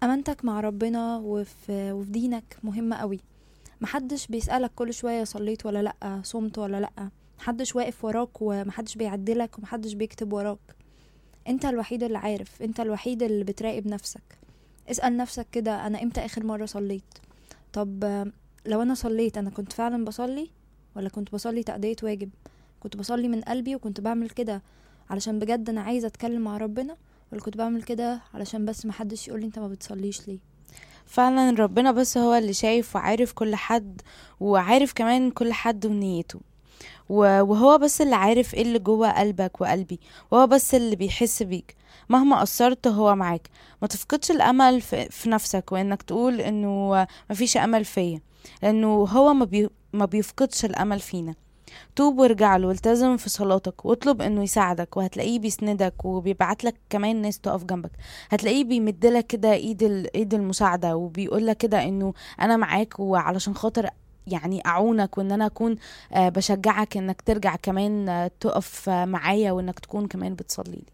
امانتك مع ربنا وفي, وفي دينك مهمة قوي محدش بيسألك كل شوية صليت ولا لأ صمت ولا لأ محدش واقف وراك ومحدش بيعدلك ومحدش بيكتب وراك انت الوحيد اللي عارف انت الوحيد اللي بتراقب نفسك اسأل نفسك كده انا امتى اخر مرة صليت طب آه، لو انا صليت انا كنت فعلا بصلي ولا كنت بصلي تأدية واجب كنت بصلي من قلبي وكنت بعمل كده علشان بجد انا عايزة اتكلم مع ربنا ولا كنت بعمل كده علشان بس محدش يقولي انت ما بتصليش ليه فعلا ربنا بس هو اللي شايف وعارف كل حد وعارف كمان كل حد ونيته و- وهو بس اللي عارف ايه اللي جوه قلبك وقلبي وهو بس اللي بيحس بيك مهما قصرت هو معاك ما تفقدش الامل في, في نفسك وانك تقول انه مفيش امل فيا لانه هو ما, بي ما بيفقدش الامل فينا توب وارجع له والتزم في صلاتك واطلب انه يساعدك وهتلاقيه بيسندك وبيبعت لك كمان ناس تقف جنبك هتلاقيه بيمدلك كده ايد ال- ايد المساعده وبيقول لك كده انه انا معاك وعلشان خاطر يعني اعونك وان انا اكون آه، بشجعك انك ترجع كمان آه، تقف آه، معايا وانك تكون كمان بتصلي لي